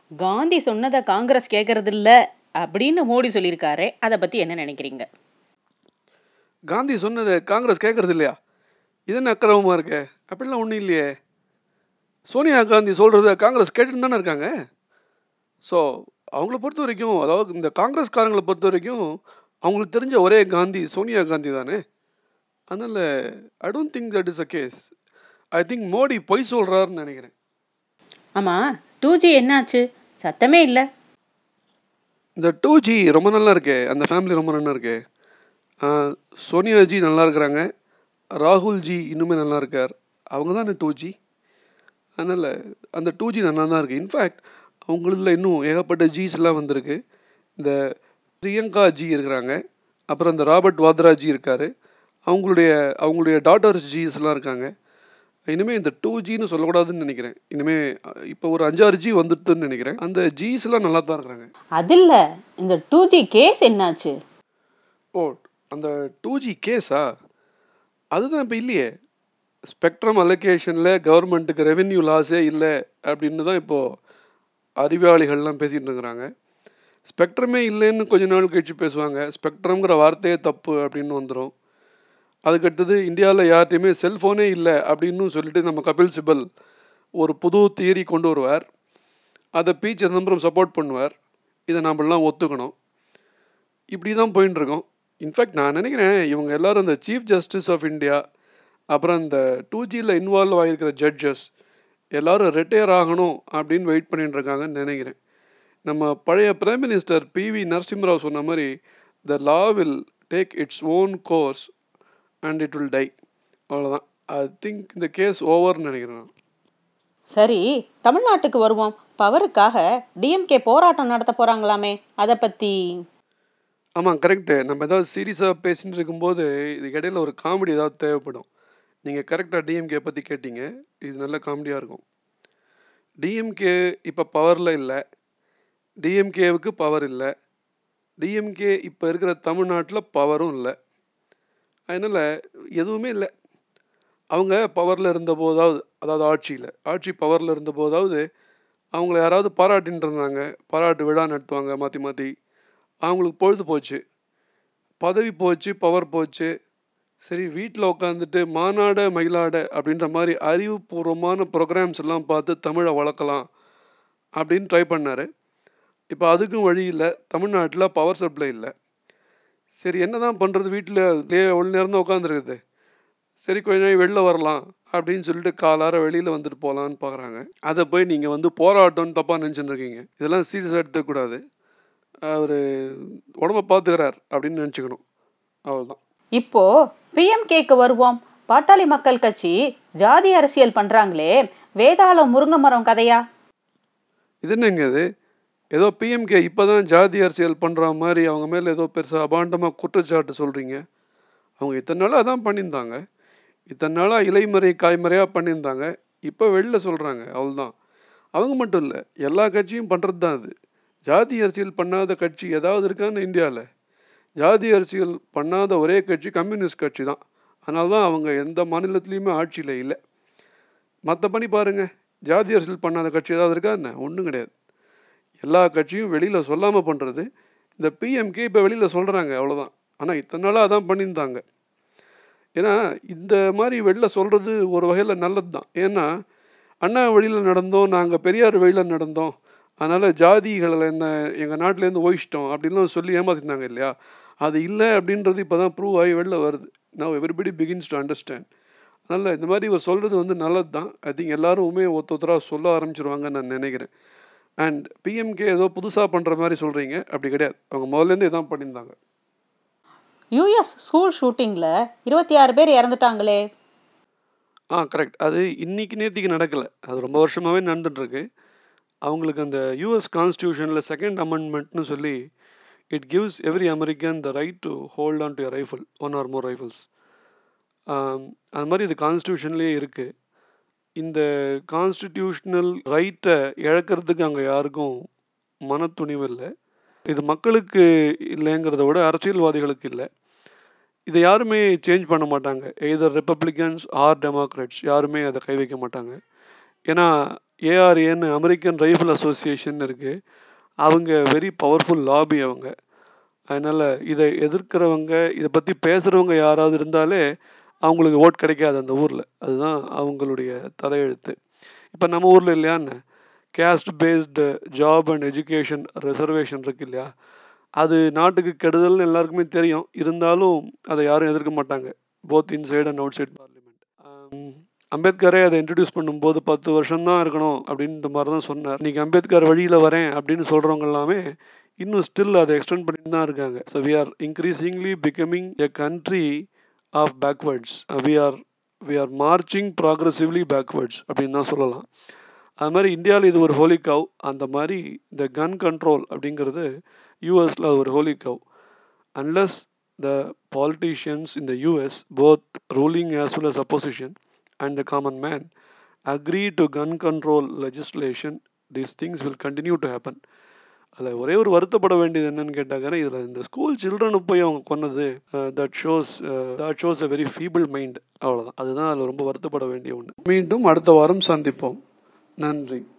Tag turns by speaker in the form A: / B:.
A: காந்தி சொன்னதை காங்கிரஸ் கேட்கறது இல்ல அப்படின்னு மோடி சொல்லியிருக்காரே அதை பற்றி என்ன நினைக்கிறீங்க
B: காந்தி சொன்னதை காங்கிரஸ் கேட்கறது இல்லையா இது என்ன அக்கிரமமாக இருக்கே அப்படிலாம் ஒன்றும் இல்லையே சோனியா காந்தி சொல்கிறத காங்கிரஸ் கேட்டுட்டு தானே இருக்காங்க ஸோ அவங்கள பொறுத்த வரைக்கும் அதாவது இந்த காங்கிரஸ்காரங்களை பொறுத்த வரைக்கும் அவங்களுக்கு தெரிஞ்ச ஒரே காந்தி சோனியா காந்தி தானே அதனால் I don't think that is a case I think Modi பொய் சொல்கிறாருன்னு நினைக்கிறேன்
A: ஆமாம் டூ ஜி என்னாச்சு சத்தமே இல்லை
B: இந்த டூ ஜி ரொம்ப நல்லா இருக்கே அந்த ஃபேமிலி ரொம்ப நல்லா இருக்கே ஆஹ், சோனியா ஜி நல்லா இருக்கிறாங்க ராகுல் ஜி இன்னுமே நல்லா இருக்கார் அவங்க தானே டூ ஜி அதனால் அந்த டூ ஜி நல்லா தான் இருக்குது இன்ஃபேக்ட் அவங்களதுல இன்னும் ஏகப்பட்ட ஜிஸ் எல்லாம் வந்திருக்கு இந்த பிரியங்கா ஜி இருக்கிறாங்க அப்புறம் இந்த ராபர்ட் வாத்ரா ஜி இருக்கார் அவங்களுடைய அவங்களுடைய டாட்டர்ஸ் ஜிஸ் எல்லாம் இருக்காங்க இனிமேல் இந்த டூ ஜின்னு சொல்லக்கூடாதுன்னு நினைக்கிறேன் இனிமேல் இப்போ ஒரு அஞ்சாறு ஜி வந்துட்டுன்னு நினைக்கிறேன் அந்த ஜிஸ் எல்லாம் நல்லா தான் இருக்கிறாங்க
A: அது இல்ல இந்த டூ ஜி கேஸ் என்னாச்சு
B: ஓ அந்த டூ ஜி கேஸா அதுதான் இப்போ இல்லையே ஸ்பெக்ட்ரம் அலோகேஷனில் கவர்மெண்ட்டுக்கு ரெவென்யூ லாஸே இல்லை அப்படின்னு தான் இப்போது அறிவாளிகள்லாம் பேசிகிட்டு இருக்கிறாங்க ஸ்பெக்ட்ரமே இல்லைன்னு கொஞ்ச நாள் கழிச்சு பேசுவாங்க ஸ்பெக்ட்ரம்ங்கிற வார்த்தையே தப்பு அப்படின்னு வந்துடும் அதுக்கடுத்தது இந்தியாவில் யார்கிட்டையுமே செல்ஃபோனே இல்லை அப்படின்னு சொல்லிட்டு நம்ம கபில் சிபல் ஒரு புது தியரி கொண்டு வருவார் அதை பி சிதம்பரம் சப்போர்ட் பண்ணுவார் இதை நாமெல்லாம் ஒத்துக்கணும் இப்படி தான் போயின்னு இருக்கோம் இன்ஃபேக்ட் நான் நினைக்கிறேன் இவங்க எல்லாரும் இந்த சீஃப் ஜஸ்டிஸ் ஆஃப் இந்தியா அப்புறம் இந்த டூ ஜியில் இன்வால்வ் ஆகிருக்கிற ஜட்ஜஸ் எல்லாரும் ரிட்டையர் ஆகணும் அப்படின்னு வெயிட் பண்ணிட்டு இருக்காங்கன்னு நினைக்கிறேன் நம்ம பழைய பிரைம் மினிஸ்டர் பிவி நரசிம்மராவ் சொன்ன மாதிரி the law will take its own course and it will die அவ்வளோதான் ஐ திங்க் இந்த கேஸ் ஓவர்னு நினைக்கிறேன் நான்
A: சரி தமிழ்நாட்டுக்கு வருவோம் பவருக்காக டிஎம்கே போராட்டம் நடத்த போறாங்களாமே அதை பத்தி
B: ஆமாம் கரெக்டு நம்ம ஏதாவது சீரியஸாக பேசிட்டு இருக்கும்போது இதுக்கு இடையில ஒரு காமெடி ஏதாவது தேவைப்படும் நீங்கள் கரெக்டாக டிஎம்கே பற்றி கேட்டீங்க இது நல்ல காமெடியாக இருக்கும் டிஎம்கே இப்போ பவரில் இல்லை டிஎம்கேவுக்கு பவர் இல்லை டிஎம்கே இப்போ இருக்கிற தமிழ்நாட்டில் பவரும் இல்லை அதனால் எதுவுமே இல்லை அவங்க பவரில் இருந்த போதாவது அதாவது ஆட்சியில் ஆட்சி பவரில் இருந்த போதாவது அவங்கள யாராவது பாராட்டின்னு இருந்தாங்க பாராட்டு விழா நடத்துவாங்க மாற்றி மாற்றி அவங்களுக்கு பொழுது போச்சு பதவி போச்சு பவர் போச்சு சரி வீட்டில் உட்காந்துட்டு மாநாட மயிலாட அப்படின்ற மாதிரி அறிவுபூர்வமான ப்ரோக்ராம்ஸ் எல்லாம் பார்த்து தமிழை வளர்க்கலாம் அப்படின்னு ட்ரை பண்ணார் இப்போ அதுக்கும் வழி இல்லை தமிழ்நாட்டில் பவர் சப்ளை இல்லை சரி என்ன தான் பண்ணுறது வீட்டில் எவ்வளோ நேரம் தான் உட்காந்துருக்குது சரி கொஞ்ச நாள் வெளில வரலாம் அப்படின்னு சொல்லிட்டு காலார வெளியில் வந்துட்டு போகலான்னு பார்க்குறாங்க அதை போய் நீங்கள் வந்து போராட்டம்னு தப்பாக நினச்சிட்டு இருக்கீங்க இதெல்லாம் சீரியஸாக எடுத்துக்கூடாது அவர் உடம்ப பார்த்துக்கிறார் அப்படின்னு நினச்சிக்கணும் அவ்வளோதான்
A: இப்போ பிஎம்கேக்கு வருவோம் பாட்டாளி மக்கள் கட்சி ஜாதி அரசியல் பண்றாங்களே வேதாளம் முருங்கை மரம் கதையா
B: இது என்னங்க இது ஏதோ பிஎம்கே இப்போ தான் ஜாதி அரசியல் பண்ணுற மாதிரி அவங்க மேலே ஏதோ பெருசாக அபாண்டமாக குற்றச்சாட்டு சொல்கிறீங்க அவங்க இத்தனை நாளாக அதான் பண்ணியிருந்தாங்க இத்தனை நாளாக இலைமறை காய்மறையாக பண்ணியிருந்தாங்க இப்போ வெளில சொல்கிறாங்க அவ்வளோதான் அவங்க மட்டும் இல்லை எல்லா கட்சியும் பண்ணுறது தான் அது ஜாதி அரசியல் பண்ணாத கட்சி ஏதாவது இருக்கான்னு இந்தியாவில் ஜாதி அரசியல் பண்ணாத ஒரே கட்சி கம்யூனிஸ்ட் கட்சி தான் அதனால தான் அவங்க எந்த மாநிலத்துலேயுமே ஆட்சியில் இல்லை மற்றபடி பாருங்கள் ஜாதி அரசியல் பண்ணாத கட்சி ஏதாவது இருக்கா என்ன ஒன்றும் கிடையாது எல்லா கட்சியும் வெளியில் சொல்லாமல் பண்ணுறது இந்த பிஎம்கே இப்போ வெளியில் சொல்கிறாங்க அவ்வளோதான் ஆனால் இத்தனை நாளாக அதான் பண்ணியிருந்தாங்க ஏன்னா இந்த மாதிரி வெளில சொல்கிறது ஒரு வகையில் நல்லது தான் ஏன்னா அண்ணா வழியில் நடந்தோம் நாங்கள் பெரியார் வழியில் நடந்தோம் அதனால் ஜாதிகளை என்ன எங்கள் நாட்டிலேருந்து ஓயிச்சிட்டோம் அப்படின்லாம் சொல்லி ஏமாத்திருந்தாங்க இல்லையா அது இல்லை அப்படின்றது இப்போ தான் ப்ரூவ் ஆகி வெளில வருது நான் எவ்ரிபடி பிகின்ஸ் டு அண்டர்ஸ்டாண்ட் அதனால் இந்த மாதிரி இவர் சொல்கிறது வந்து நல்லது தான் ஐ திங்க் எல்லாருமே ஒருத்த ஒருத்தராக சொல்ல ஆரம்பிச்சிருவாங்கன்னு நான் நினைக்கிறேன் அண்ட் பிஎம்கே ஏதோ புதுசாக பண்ணுற மாதிரி சொல்கிறீங்க அப்படி கிடையாது அவங்க முதல்லேருந்து இதான் பண்ணியிருந்தாங்க
A: யூஎஸ் ஸ்கூல் ஷூட்டிங்கில் இருபத்தி ஆறு பேர் இறந்துட்டாங்களே
B: ஆ கரெக்ட் அது இன்னைக்கு நேத்திக்கு நடக்கலை அது ரொம்ப வருஷமாகவே நடந்துட்டுருக்கு அவங்களுக்கு அந்த யூஎஸ் கான்ஸ்டியூஷனில் செகண்ட் அமெண்ட்மெண்ட்னு சொல்லி it gives every American the right to hold on to your rifle one or more rifles அது மாதிரி இது கான்ஸ்டியூஷன்லேயே இருக்குது இந்த கான்ஸ்டிடியூஷனல் ரைட்டை இழக்கிறதுக்கு அங்கே யாருக்கும் மனத்துணிவு இல்லை இது மக்களுக்கு இல்லைங்கிறத விட அரசியல்வாதிகளுக்கு இல்லை இதை யாருமே சேஞ்ச் பண்ண மாட்டாங்க எய்தர் ரிப்பப்ளிகன்ஸ் ஆர் டெமோக்ராட்ஸ் யாருமே அதை கை வைக்க மாட்டாங்க ஏன்னா ஏஆர்ஏன்னு அமெரிக்கன் ரைஃபிள் அசோசியேஷன் இருக்குது அவங்க வெரி பவர்ஃபுல் லாபி அவங்க அதனால் இதை எதிர்க்கிறவங்க இதை பற்றி பேசுகிறவங்க யாராவது இருந்தாலே அவங்களுக்கு ஓட் கிடைக்காது அந்த ஊரில் அதுதான் அவங்களுடைய தலையெழுத்து இப்போ நம்ம ஊரில் இல்லையான்னு caste based job and education reservation இருக்கு இல்லையா அது நாட்டுக்கு கெடுதல்னு எல்லாருக்குமே தெரியும் இருந்தாலும் அதை யாரும் எதிர்க்க மாட்டாங்க both inside and outside parliament அம்பேத்கரே அதை இன்ட்ரடியூஸ் பண்ணும்போது பத்து வருஷம்தான் இருக்கணும் அப்படின்ற மாதிரி தான் சொன்னார் இன்றைக்கி அம்பேத்கர் வழியில் வரேன் அப்படின்னு சொல்கிறவங்க எல்லாமே இன்னும் ஸ்டில் அதை எக்ஸ்டெண்ட் பண்ணிட்டு தான் இருக்காங்க so we are increasingly becoming a country of backwards we are we are marching progressively backwards அப்படின்னு தான் சொல்லலாம் அது மாதிரி இந்தியாவில் இது ஒரு ஹோலி கவ் அந்த மாதிரி இந்த கன் கண்ட்ரோல் அப்படிங்கிறது யூஎஸில் அது ஒரு holy cow unless the politicians in the US, both ruling as well as opposition, and the common man agree to gun control legislation, these things will continue to happen. அதில் ஒரே ஒரு வருத்தப்பட வேண்டியது என்னன்னு கேட்டாங்கன்னா இதில் இந்த ஸ்கூல் சில்ட்ரனை போய் அவங்க கொன்னது that shows that shows a very feeble mind அவ்வளோதான் அதுதான் அதில் ரொம்ப வருத்தப்பட வேண்டிய ஒன்று மீண்டும் அடுத்த வாரம் சந்திப்போம் நன்றி